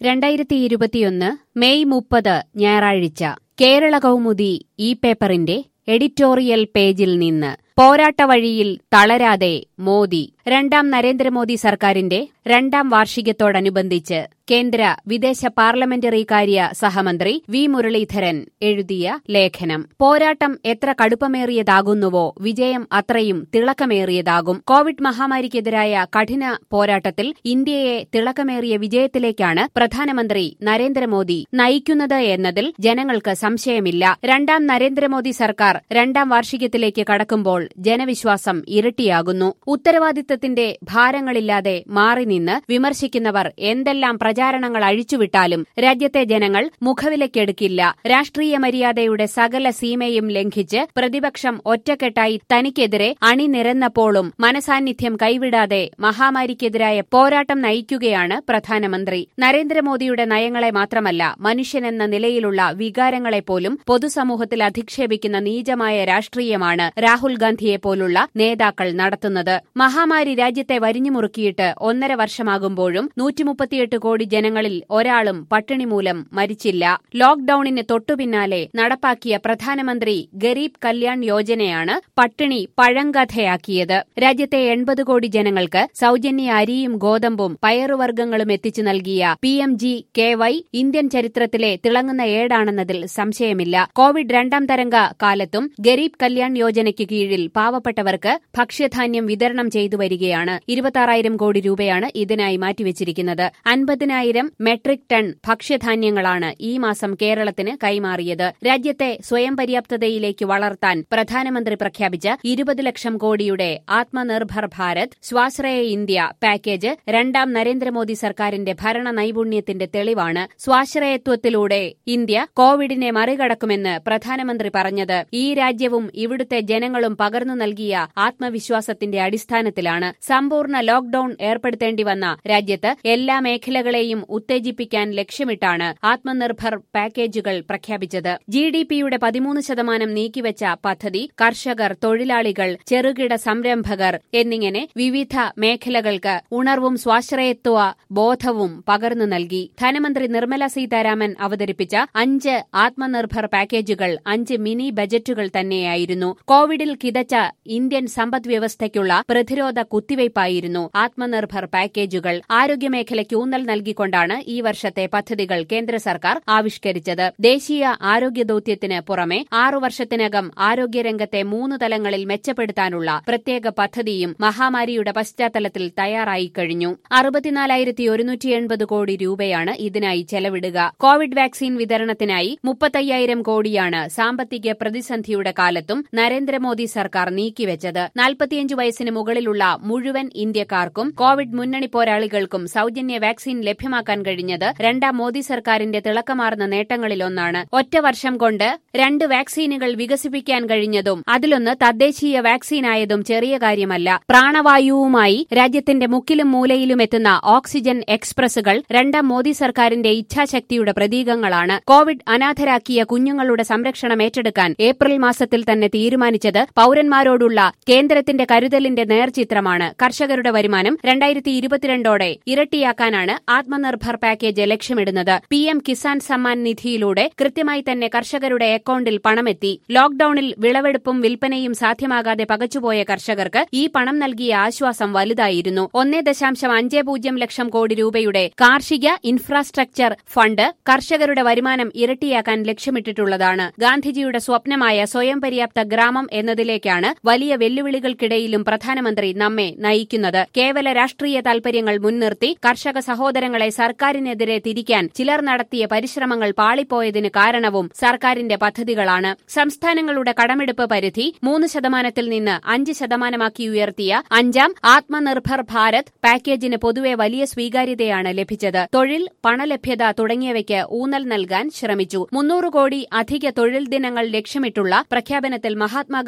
രണ്ടായിരത്തി ഇരുപത്തിയൊന്ന് മെയ് മുപ്പത് ഞായറാഴ്ച കേരള കൗമുദി ഈ പേപ്പറിന്റെ എഡിറ്റോറിയൽ പേജിൽ നിന്ന് പോരാട്ട വഴിയിൽ തളരാതെ മോദി രണ്ടാം നരേന്ദ്രമോദി സർക്കാരിന്റെ രണ്ടാം വാർഷികത്തോടനുബന്ധിച്ച് കേന്ദ്ര വിദേശ പാർലമെന്ററി കാര്യ സഹമന്ത്രി വി മുരളീധരൻ എഴുതിയ ലേഖനം പോരാട്ടം എത്ര കടുപ്പമേറിയതാകുന്നുവോ വിജയം അത്രയും തിളക്കമേറിയതാകും കോവിഡ് മഹാമാരിക്കെതിരായ കഠിന പോരാട്ടത്തിൽ ഇന്ത്യയെ തിളക്കമേറിയ വിജയത്തിലേക്കാണ് പ്രധാനമന്ത്രി നരേന്ദ്രമോദി നയിക്കുന്നത് എന്നതിൽ ജനങ്ങൾക്ക് സംശയമില്ല രണ്ടാം നരേന്ദ്രമോദി സർക്കാർ രണ്ടാം വാർഷികത്തിലേക്ക് കടക്കുമ്പോൾ ജനവിശ്വാസം ഇരട്ടിയാകുന്നു ഉത്തരവാദിത്തത്തിന്റെ ഭാരങ്ങളില്ലാതെ മാറി നിന്ന് വിമർശിക്കുന്നവർ എന്തെല്ലാം പ്രചാരണങ്ങൾ അഴിച്ചുവിട്ടാലും രാജ്യത്തെ ജനങ്ങൾ മുഖവിലക്കെടുക്കില്ല രാഷ്ട്രീയ മര്യാദയുടെ സകല സീമയും ലംഘിച്ച് പ്രതിപക്ഷം ഒറ്റക്കെട്ടായി തനിക്കെതിരെ അണിനിരന്നപ്പോഴും മനസാന്നിധ്യം കൈവിടാതെ മഹാമാരിക്കെതിരായ പോരാട്ടം നയിക്കുകയാണ് പ്രധാനമന്ത്രി നരേന്ദ്രമോദിയുടെ നയങ്ങളെ മാത്രമല്ല മനുഷ്യനെന്ന നിലയിലുള്ള വികാരങ്ങളെപ്പോലും പൊതുസമൂഹത്തിൽ അധിക്ഷേപിക്കുന്ന നീചമായ രാഷ്ട്രീയമാണ് രാഹുൽ ഗാന്ധിയെപ്പോലുള്ള നേതാക്കൾ നടത്തുന്നത് മഹാമാരി രാജ്യത്തെ വരിഞ്ഞുമുറുക്കിയിട്ട് ഒന്നര വർഷമാകുമ്പോഴും നൂറ്റിമുപ്പത്തിയെട്ട് കോടി ജനങ്ങളിൽ ഒരാളും പട്ടിണി മൂലം മരിച്ചില്ല ലോക്ഡൌണിന് തൊട്ടുപിന്നാലെ നടപ്പാക്കിയ പ്രധാനമന്ത്രി ഗരീബ് കല്യാൺ യോജനയാണ് പട്ടിണി പഴങ്കഥയാക്കിയത് രാജ്യത്തെ എൺപത് കോടി ജനങ്ങൾക്ക് സൌജന്യ അരിയും ഗോതമ്പും പയറുവർഗ്ഗങ്ങളും എത്തിച്ചു നൽകിയ P M G K Y Indian ചരിത്രത്തിലെ തിളങ്ങുന്ന ഏടാണെന്നതിൽ സംശയമില്ല കോവിഡ് രണ്ടാം തരംഗ കാലത്തും ഗരീബ് കല്യാൺ യോജനയ്ക്ക് കീഴിൽ പാവപ്പെട്ടവർക്ക് ഭക്ഷ്യധാന്യം വിതരണം ചെയ്തു വരികയാണ് ഇരുപത്തിയാറായിരം കോടി രൂപയാണ് ഇതിനായി മാറ്റിവച്ചിരിക്കുന്നത് അൻപതിനായിരം മെട്രിക് ടൺ ഭക്ഷ്യധാന്യങ്ങളാണ് ഈ മാസം കേരളത്തിന് കൈമാറിയത് രാജ്യത്തെ സ്വയം പര്യാപ്തതയിലേക്ക് വളർത്താൻ പ്രധാനമന്ത്രി പ്രഖ്യാപിച്ച ഇരുപത് ലക്ഷം കോടിയുടെ ആത്മനിർഭർ ഭാരത് സ്വാശ്രയ ഇന്ത്യ പാക്കേജ് രണ്ടാം നരേന്ദ്രമോദി സർക്കാരിന്റെ ഭരണ നൈപുണ്യത്തിന്റെ തെളിവാണ് സ്വാശ്രയത്വത്തിലൂടെ ഇന്ത്യ കോവിഡിനെ മറികടക്കുമെന്ന് പ്രധാനമന്ത്രി പറഞ്ഞത് ഈ രാജ്യവും ഇവിടുത്തെ ജനങ്ങളും പകർന്നു നൽകിയ ആത്മവിശ്വാസത്തിന്റെ അടിസ്ഥാനത്തിലാണ് സമ്പൂർണ്ണ ലോക്ഡൌൺ ഏർപ്പെടുത്തേണ്ടി വന്ന രാജ്യത്ത് എല്ലാ മേഖലകളെയും ഉത്തേജിപ്പിക്കാൻ ലക്ഷ്യമിട്ടാണ് ആത്മനിർഭർ പാക്കേജുകൾ പ്രഖ്യാപിച്ചത് ജി ഡി പിയുടെ പതിമൂന്ന് ശതമാനം നീക്കിവച്ച പദ്ധതി കർഷകർ തൊഴിലാളികൾ ചെറുകിട സംരംഭകർ എന്നിങ്ങനെ വിവിധ മേഖലകൾക്ക് ഉണർവും സ്വാശ്രയത്വ ബോധവും പകർന്നു നൽകി ധനമന്ത്രി നിർമ്മല സീതാരാമൻ അവതരിപ്പിച്ച അഞ്ച് ആത്മനിർഭർ പാക്കേജുകൾ അഞ്ച് മിനി ബജറ്റുകൾ തന്നെയായിരുന്നു കോവിഡിൽ കിതച്ച ഇന്ത്യൻ സമ്പദ് വ്യവസ്ഥയ്ക്കുള്ള പ്രതിരോധ കുത്തിവയ്പായിരുന്നു ആത്മനിർഭർ പാക്കേജുകൾ ആരോഗ്യമേഖലയ്ക്ക് ഊന്നൽ നൽകിക്കൊണ്ടാണ് ഈ വർഷത്തെ പദ്ധതികൾ കേന്ദ്ര സർക്കാർ ആവിഷ്കരിച്ചത് ദേശീയ ആരോഗ്യ ദൌത്യത്തിന് പുറമെ ആറു വർഷത്തിനകം ആരോഗ്യരംഗത്തെ മൂന്ന് തലങ്ങളിൽ മെച്ചപ്പെടുത്താനുള്ള പ്രത്യേക പദ്ധതിയും മഹാമാരിയുടെ പശ്ചാത്തലത്തിൽ തയ്യാറായി കഴിഞ്ഞു അറുപത്തിനാലായിരത്തി ഒരുന്നൂറ്റി എൺപത് കോടി രൂപയാണ് ഇതിനായി ചെലവിടുക കോവിഡ് വാക്സിൻ വിതരണത്തിനായി മുപ്പത്തയ്യായിരം കോടിയാണ് സാമ്പത്തിക പ്രതിസന്ധിയുടെ കാലത്തും നരേന്ദ്രമോദി സർക്കാർ നീക്കിവച്ചത് നാൽപ്പത്തിയഞ്ച് വയസ്സിന് മുകളിലുള്ള മുഴുവൻ ഇന്ത്യക്കാർക്കും കോവിഡ് മുന്നണി പോരാളികൾക്കും സൌജന്യ വാക്സിൻ ലഭ്യമാക്കാൻ കഴിഞ്ഞത് രണ്ടാം മോദി സർക്കാരിന്റെ തിളക്കമാർന്ന നേട്ടങ്ങളിലൊന്നാണ് ഒറ്റ വർഷം കൊണ്ട് രണ്ട് വാക്സിനുകൾ വികസിപ്പിക്കാൻ കഴിഞ്ഞതും അതിലൊന്ന് തദ്ദേശീയ വാക്സിനായതും ചെറിയ കാര്യമല്ല പ്രാണവായുവുമായി രാജ്യത്തിന്റെ മുക്കിലും മൂലയിലും എത്തുന്ന ഓക്സിജൻ എക്സ്പ്രസുകൾ രണ്ടാം മോദി സർക്കാരിന്റെ ഇച്ഛാശക്തിയുടെ പ്രതീകങ്ങളാണ് കോവിഡ് അനാഥരാക്കിയ കുഞ്ഞുങ്ങളുടെ സംരക്ഷണം ഏറ്റെടുക്കാൻ ഏപ്രിൽ മാസത്തിൽ തന്നെ തീരുമാനിച്ചത് പൌരന്മാരോടുള്ള കേന്ദ്രത്തിന്റെ കരുതലിന്റെ നേർചിത്രമാണ് കർഷകരുടെ വരുമാനം രണ്ടായിരത്തി ഇരുപത്തിരണ്ടോടെ ഇരട്ടിയാക്കാനാണ് ആത്മനിർഭർ പാക്കേജ് ലക്ഷ്യമിടുന്നത് പി എം കിസാൻ സമ്മാൻ നിധിയിലൂടെ കൃത്യമായി തന്നെ കർഷകരുടെ അക്കൌണ്ടിൽ പണമെത്തി ലോക്ഡൌണിൽ വിളവെടുപ്പും വിൽപ്പനയും സാധ്യമാകാതെ പകച്ചുപോയ കർഷകർക്ക് ഈ പണം നൽകിയ ആശ്വാസം വലുതായിരുന്നു ഒന്നേ ദശാംശം അഞ്ച് പൂജ്യം ലക്ഷം കോടി രൂപയുടെ കാർഷിക ഇൻഫ്രാസ്ട്രക്ചർ ഫണ്ട് കർഷകരുടെ വരുമാനം ഇരട്ടിയാക്കാൻ ലക്ഷ്യമിട്ടിട്ടുള്ളതാണ് ഗാന്ധിജിയുടെ സ്വപ്നമായ സ്വയം പര്യാപ്ത ഗ്രാമം എന്നതിലേക്കാണ് വലിയ വെല്ലുവിളികൾക്കിടയിലും പ്രധാനമന്ത്രി നമ്മെ നയിക്കുന്നത് കേവല രാഷ്ട്രീയ താൽപര്യങ്ങൾ മുൻനിർത്തി കർഷക സഹോദരങ്ങളെ സർക്കാരിനെതിരെ തിരിക്കാൻ ചിലർ നടത്തിയ പരിശ്രമങ്ങൾ പാളിപ്പോയതിന് കാരണവും സർക്കാരിന്റെ പദ്ധതികളാണ് സംസ്ഥാനങ്ങളുടെ കടമെടുപ്പ് പരിധി മൂന്ന് ശതമാനത്തിൽ നിന്ന് അഞ്ച് ശതമാനമാക്കി ഉയർത്തിയ അഞ്ചാം ആത്മനിർഭർ ഭാരത് പാക്കേജിന് പൊതുവെ വലിയ സ്വീകാര്യതയാണ് ലഭിച്ചത് തൊഴിൽ പണലഭ്യത തുടങ്ങിയവയ്ക്ക് ഊന്നൽ നൽകാൻ ശ്രമിച്ചു മുന്നൂറ് കോടി അധിക തൊഴിൽ ദിനങ്ങൾ ലക്ഷ്യമിട്ടുള്ള പ്രഖ്യാപനത്തിൽ മഹാത്മാഗാന്ധി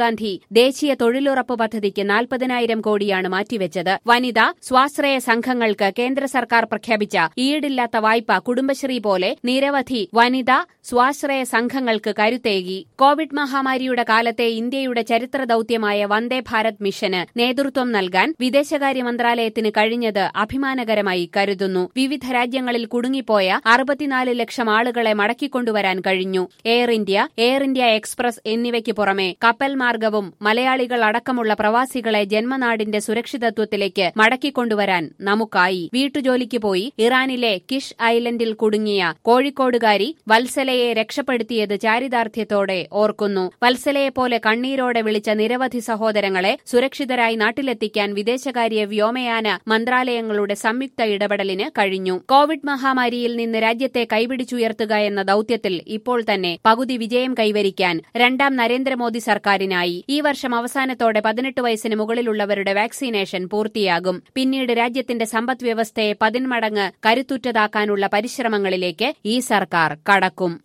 ദേശീയ തൊഴിലുറപ്പ് പദ്ധതിക്ക് നാൽപ്പതിനായിരം കോടിയാണ് മാറ്റിവെച്ചത് വനിതാ സ്വാശ്രയ സംഘങ്ങൾക്ക് കേന്ദ്ര സർക്കാർ പ്രഖ്യാപിച്ച ഈടില്ലാത്ത വായ്പ കുടുംബശ്രീ പോലെ നിരവധി വനിതാ സ്വാശ്രയ സംഘങ്ങൾക്ക് കരുത്തേകി കോവിഡ് മഹാമാരിയുടെ കാലത്തെ ഇന്ത്യയുടെ ചരിത്ര ദൌത്യമായ വന്ദേ ഭാരത് മിഷന് നേതൃത്വം നൽകാൻ വിദേശകാര്യ മന്ത്രാലയത്തിന് കഴിഞ്ഞത് അഭിമാനകരമായി കരുതുന്നു വിവിധ രാജ്യങ്ങളിൽ കുടുങ്ങിപ്പോയ അറുപത്തിനാല് ലക്ഷം ആളുകളെ മടക്കിക്കൊണ്ടുവരാൻ കഴിഞ്ഞു Air India Air India Express എന്നിവയ്ക്ക് പുറമെ കപ്പൽ മാർഗവും മലയാളികൾ അടക്കമുള്ള പ്രവാസികളെ ജന്മനാടിന്റെ സുരക്ഷിതത്വത്തിലേക്ക് മടക്കിക്കൊണ്ടുവരാൻ നമുക്കായി വീട്ടുജോലിക്ക് പോയി ഇറാനിലെ കിഷ് ഐലൻഡിൽ കുടുങ്ങിയ കോഴിക്കോടുകാരി വത്സലയെ രക്ഷപ്പെടുത്തിയത് ചാരിതാർത്ഥ്യത്തോടെ ഓർക്കുന്നു വത്സലയെപ്പോലെ കണ്ണീരോടെ വിളിച്ച നിരവധി സഹോദരങ്ങളെ സുരക്ഷിതരായി നാട്ടിലെത്തിക്കാൻ വിദേശകാര്യ വ്യോമയാന മന്ത്രാലയങ്ങളുടെ സംയുക്ത ഇടപെടലിന് കഴിഞ്ഞു കോവിഡ് മഹാമാരിയിൽ നിന്ന് രാജ്യത്തെ കൈപിടിച്ചുയർത്തുക എന്ന ദൌത്യത്തിൽ ഇപ്പോൾ തന്നെ പകുതി വിജയം കൈവരിക്കാൻ രണ്ടാം നരേന്ദ്രമോദി സർക്കാരിനായി ഈ വർഷം അവസാനത്തോടെ പതിനെട്ട് വയസ്സിന് മുകളിലുള്ളവരുടെ വാക്സിനേഷൻ പൂർത്തിയാകും പിന്നീട് രാജ്യത്തിന്റെ സമ്പദ് വ്യവസ്ഥയെ പതിന്മടങ്ങ് കരുത്തുറ്റതാക്കാനുള്ള പരിശ്രമങ്ങളിലേക്ക് ഈ സർക്കാർ കടക്കും